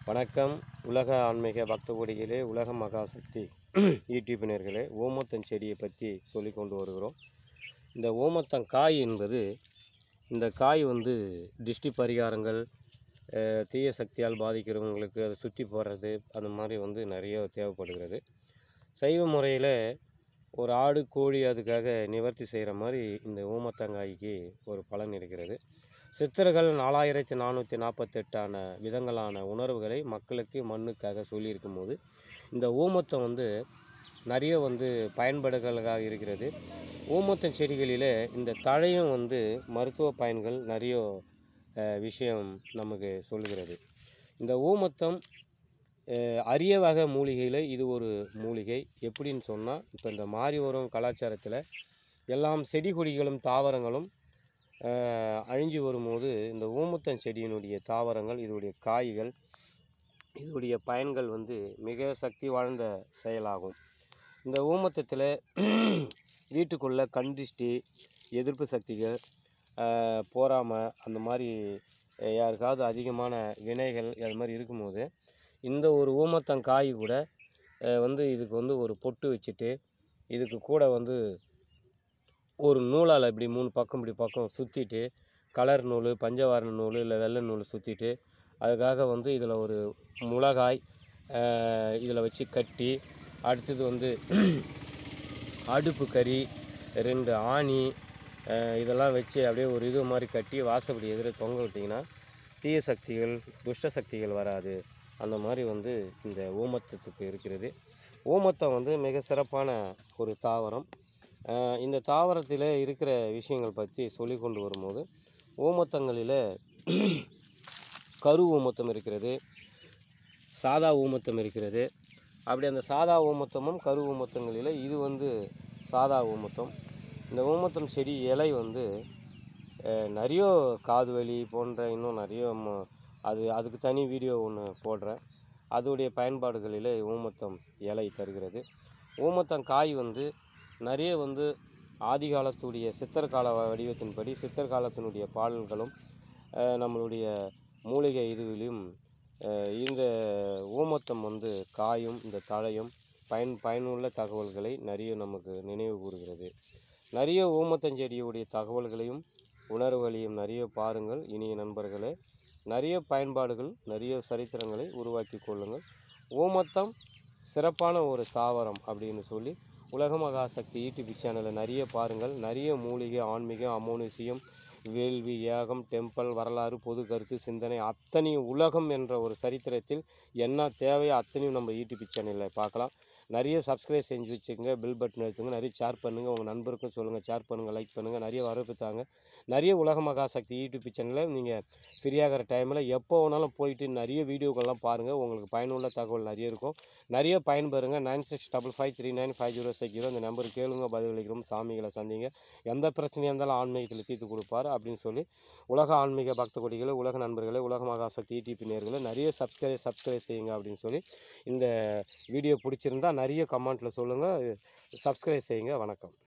வணக்கம் உலக ஆன்மீக பக்த கொடிகளே உலக மகாசக்தி யூடியூப் நேர்களே ஓமத்தன் செடியை பற்றி சொல்லி கொண்டு வருகிறோம் இந்த ஓமத்தன் காய் என்பது இந்த காய் வந்து திஷ்டி பரிகாரங்கள் அஹ், தீய சக்தியால் பாதிக்கிறவங்களுக்கு அதை சுற்றி போடுறது அந்த மாதிரி வந்து நிறைய தேவைப்படுகிறது சைவ முறையில் ஒரு ஆடு கோழி அதுக்காக நிவர்த்தி செய்கிற மாதிரி இந்த ஓமத்தங்காய்க்கு ஒரு பலன் இருக்கிறது சித்தர்கள் நாலாயிரத்தி நானூற்றி நாற்பத்தெட்டான விதங்களான உணர்வுகளை மக்களுக்கு மண்ணுக்காக சொல்லியிருக்கும் போது இந்த ஊமத்தம் வந்து நிறைய வந்து பயன்பாடுகளாக இருக்கிறது ஊமத்தம் செடிகளில் இந்த தழையும் வந்து மருத்துவ பயன்கள் நிறைய அஹ், விஷயம் நமக்கு சொல்லுகிறது இந்த ஊமத்தம் அஹ், அரிய வகை மூலிகையில் இது ஒரு மூலிகை எப்படின்னு சொன்னால் இப்போ இந்த மாறி வரும் கலாச்சாரத்தில் எல்லாம் செடி கொடிகளும் தாவரங்களும் அஹ், அழிஞ்சு வரும்போது இந்த ஊமுத்தன் செடியினுடைய தாவரங்கள் இதோடைய காய்கள் இதோடைய பயன்கள் வந்து மிக சக்தி வாய்ந்த செயலாகும் இந்த ஊமத்தத்தில் வீட்டுக்குள்ளே கண்டிஷ்டி எதிர்ப்பு சக்திகள் அஹ், போராமை அந்த மாதிரி அஹ், யாருக்காவது அதிகமான வினைகள் அது மாதிரி இருக்கும்போது இந்த ஒரு ஊமத்தன் காய் கூட அஹ், வந்து இதுக்கு வந்து ஒரு பொட்டு வச்சுட்டு இதுக்கு கூட வந்து ஒரு நூலால் இப்படி மூணு பக்கம் இப்படி பக்கம் சுற்றிட்டு கலர் நூல் பஞ்சவாரண நூல் இல்லை வெள்ளை நூல் சுற்றிட்டு அதுக்காக வந்து இதில் ஒரு மிளகாய் இதில் வச்சு கட்டி அடுத்தது வந்து அடுப்பு கறி ரெண்டு ஆணி அஹ், இதெல்லாம் வச்சு அப்படியே ஒரு இது மாதிரி கட்டி வாசப்படி எதிர தொங்க விட்டிங்கன்னா தீய சக்திகள் துஷ்ட சக்திகள் வராது அந்த மாதிரி வந்து இந்த ஊமத்தத்துக்கு இருக்கிறது ஊமத்தம் வந்து மிக சிறப்பான ஒரு தாவரம் அஹ் இந்த தாவரத்தில் இருக்கிற விஷயங்கள் பற்றி சொல்லி கொண்டு வரும்போது ஊமத்தங்களில் கரு ஊமத்தம் இருக்கிறது சாதா ஊமத்தம் இருக்கிறது அப்படி அந்த சாதா ஊமத்தமும் கரு ஊமத்தங்களில் இது வந்து சாதா ஊமத்தம் இந்த ஊமத்தம் செடி இலை வந்து அஹ், நிறைய காது வலி போன்ற இன்னும் நிறைய ம- அது அதுக்கு தனி வீடியோ ஒன்று போடுறேன் அதோடைய பயன்பாடுகளில் ஊமத்தம் இலை தருகிறது ஊமத்தம் காய் வந்து நிறைய வந்து ஆதி காலத்துடைய சித்தர் கால வடிவத்தின்படி சித்தர் காலத்தினுடைய பாடல்களும் அஹ், நம்மளுடைய மூலிகை இதுவிலும் அஹ், இந்த ஊமத்தம் வந்து காயும் இந்த தழையும் பயன் பயனுள்ள தகவல்களை நிறைய நமக்கு நினைவு கூறுகிறது நிறைய ஊமத்தஞ்செடியுடைய தகவல்களையும் உணர்வுகளையும் நிறைய பாருங்கள் இனிய நண்பர்களே நிறைய பயன்பாடுகள் நிறைய சரித்திரங்களை உருவாக்கி கொள்ளுங்கள் ஊமத்தம் சிறப்பான ஒரு தாவரம் அப்படின்னு சொல்லி உலக மகாசக்தி யூடியூப் சேனலில் நிறைய பாருங்கள் நிறைய மூலிகை ஆன்மீகம் அமோனிசியம் வேள்வி யாகம் டெம்பிள் வரலாறு பொது கருத்து சிந்தனை அத்தனையும் உலகம் என்ற ஒரு சரித்திரத்தில் என்ன தேவையோ அத்தனையும் நம்ம யூடியூப் சேனலில் பார்க்கலாம் நிறைய சப்ஸ்கிரைப் செஞ்சு வச்சுக்கோங்க பில் பட்டன் எடுத்துங்க நிறைய ஷேர் பண்ணுங்கள் உங்கள் நண்பருக்கும் சொல்லுங்கள் ஷேர் பண்ணுங்கள் லைக் பண்ணுங்கள் நிறைய வரவேற்பு தாங்க நிறைய உலக மகாசக்தி யூடியூப் சேனலில் நீங்கள் ஃப்ரீயாகிற டைமில் எப்போ வேணாலும் போயிட்டு நிறைய வீடியோக்கள்லாம் பாருங்கள் உங்களுக்கு பயனுள்ள தகவல் நிறைய இருக்கும் நிறைய பயன்பெறுங்க nine six double five three nine five zero six zero இந்த நம்பருக்கு கேளுங்க பதிலளிக்கிறோம் சாமிகளை சந்திங்க எந்த பிரச்சனையாக இருந்தாலும் ஆன்மீகத்தில் தீர்த்து கொடுப்பாரு அப்படின்னு சொல்லி உலக ஆன்மீக பக்த கொடிகளை உலக நண்பர்களே உலக மகாசக்தி யூடியூப் நேர்களை நிறைய சப்ஸ்கிரைப் சப்ஸ்கிரைப் செய்யுங்க அப்படின்னு சொல்லி இந்த வீடியோ பிடிச்சிருந்தா நிறைய கமெண்ட்டில் சொல்லுங்கள் சப்ஸ்கிரைப் செய்யுங்க வணக்கம்